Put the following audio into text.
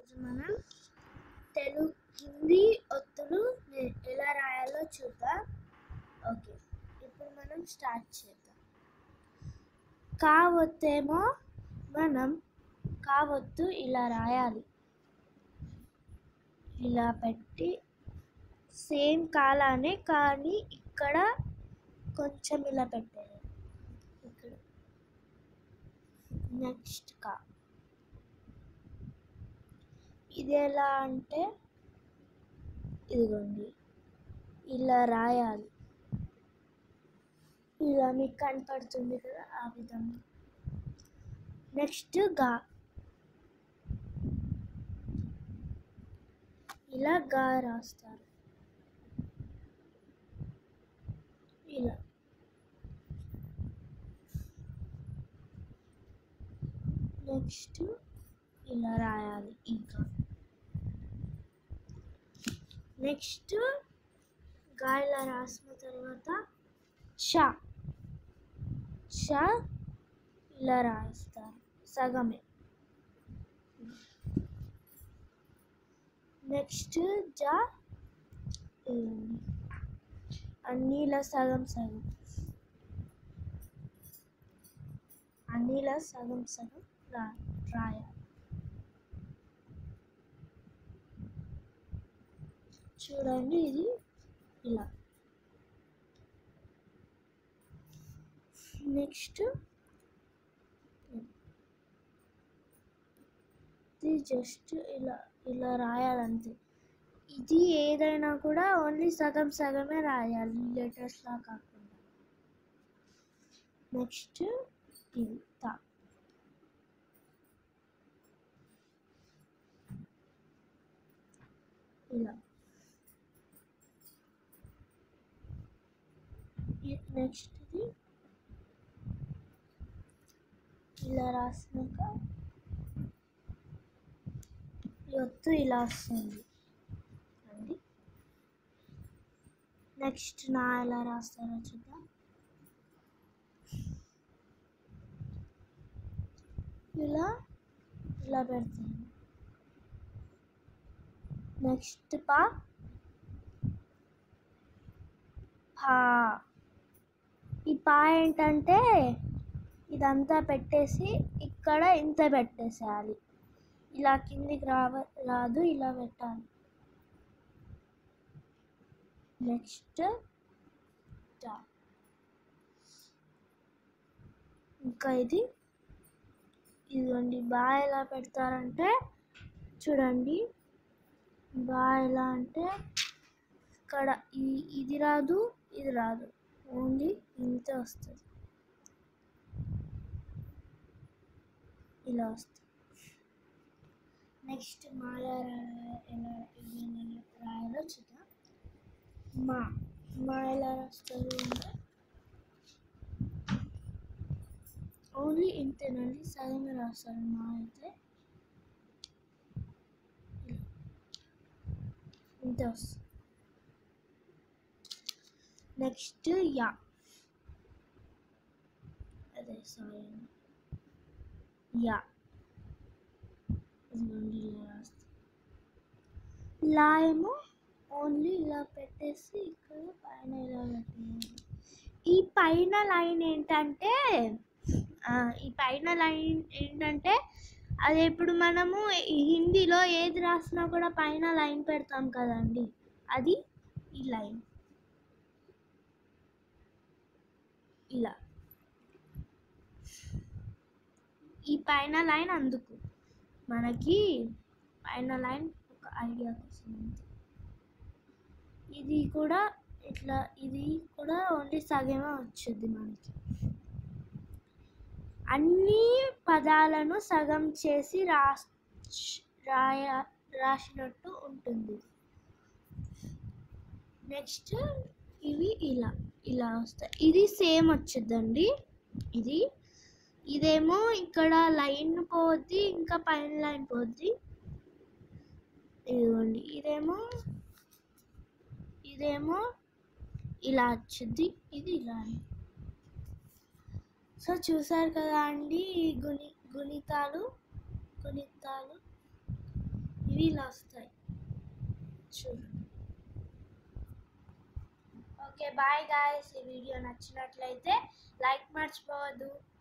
ఈరోజు మనం తెలుగు హిందీ ఒత్తులు నే- ఎలా రాయాలో చూద్దాం ఓకే ఇప్పుడు మనం స్టార్ట్ చేద్దాం కా ఒత్తేమో మనం కా ఒత్తు ఇలా రాయాలి ఇలా పెట్టి సేమ్ కాలానే కానీ ఇక్కడ కొంచెం ఇలా పెట్టాలి ఇక్కడ నెక్స్ట్ కా ఇది ఎలా అంటే ఇదిగోండి ఇలా రాయాలి ఇలా మీకు కనపడుతుంది కదా ఆ విధంగా నెక్స్ట్ గా ఇలా గా రాస్తారు ఇలా నెక్స్ట్ ఇలా రాయాలి ఇంకా నెక్స్ట్ గా ఇలా రాసిన తర్వాత షా షా ఇలా రాస్తారు సగమే నెక్స్ట్ జా ఇదిగోండి. అన్నీ ఇలా సగం సగం అన్నీ ఇలా సగం సగం రా రాయాలి చూడండి ఇది ఇలా నెక్స్ట్ ఇది జస్ట్ ఇలా ఇలా రాయాలంతే ఇది ఏదైనా కూడా ఓన్లీ సగం సగమే రాయాలి లెటర్స్ లా కాకుండా నెక్స్ట్ ఇది తా ఇలా నెక్స్ట్ ఇది ఇలా రాసినాక ఈ ఒత్తు ఇలా వస్తుంది అండి నెక్స్ట్ నా ఎలా రాస్తారో చూద్దాం ఇలా ఇలా పెడతాను నెక్స్ట్ పా పా ఈ పా ఏంటంటే ఇదంతా పెట్టేసి ఇక్కడ ఇంత పెట్టేసేయాలి ఇలా కిందికి రావ రాదు ఇలా పెట్టాలి నెక్స్ట్ టా ఇంకా ఇది ఇదిగోండి బాగా ఎలా పెడతారంటే చూడండి బాగా ఎలా అంటే ఇక్కడ ఈ ఇది రాదు ఇది రాదు ఓన్లీ ఇంతే వస్తుంది ఇలా వస్తుంది నెక్స్ట్ మాల రా- ఎలా ఎలా రాయాలో చూద్దాం మా మా ఎలా రాస్తారు అంటే ఓన్లీ ఇంతేనండి సగమే రాస్తారు మా అయితే ఇలా. ఇంతే వస్తుంది నెక్స్ట్ యా అదే సారీ యా ఇదిగోండి ఇలా రాస్తా లా ఏమో ఓన్లీ ఇలా పెట్టేసి ఇక్కడ పైన ఇలా పెట్టేయాలి ఈ పైన లైన్ ఏంటంటే ఆ, ఈ పైన లైన్ ఏంటంటే అది ఇప్పుడు మనము ఈ హిందీలో ఏది రాసినా కూడా పైన లైన్ పెడతాం కదండి అది ఈ లైన్ ఇలా ఈ పైన లైన్ అందుకు మనకి పైన లైన్ ఒక ఐడియా కోసం అంతే ఇది కూడా ఇట్లా ఇది కూడా ఓన్లీ సగమే వచ్చింది మనకి అన్ని పదాలను సగం చేసి రాస్ రాయ రాసినట్టు ఉంటుంది నెక్స్ట్ ఇవి ఇలా ఇలా వస్తాయి ఇది సేమ్ వచ్చిందండి ఇది ఇదేమో ఇక్కడ లైన్ పోద్ది ఇంకా పైన లైన్ పోద్ది ఇదిగోండి ఇదేమో ఇదేమో ఇలా వచ్చింది ఇది ఇలా సో చూసారు కదా అండి ఈ గుణి గుణితాలు గుణితాలు ఇవి ఇలా వస్తాయి చూడండి ఓకే బాయ్ గాయస్ ఈ వీడియో నచ్చినట్లయితే లైక్ మర్చిపోవద్దు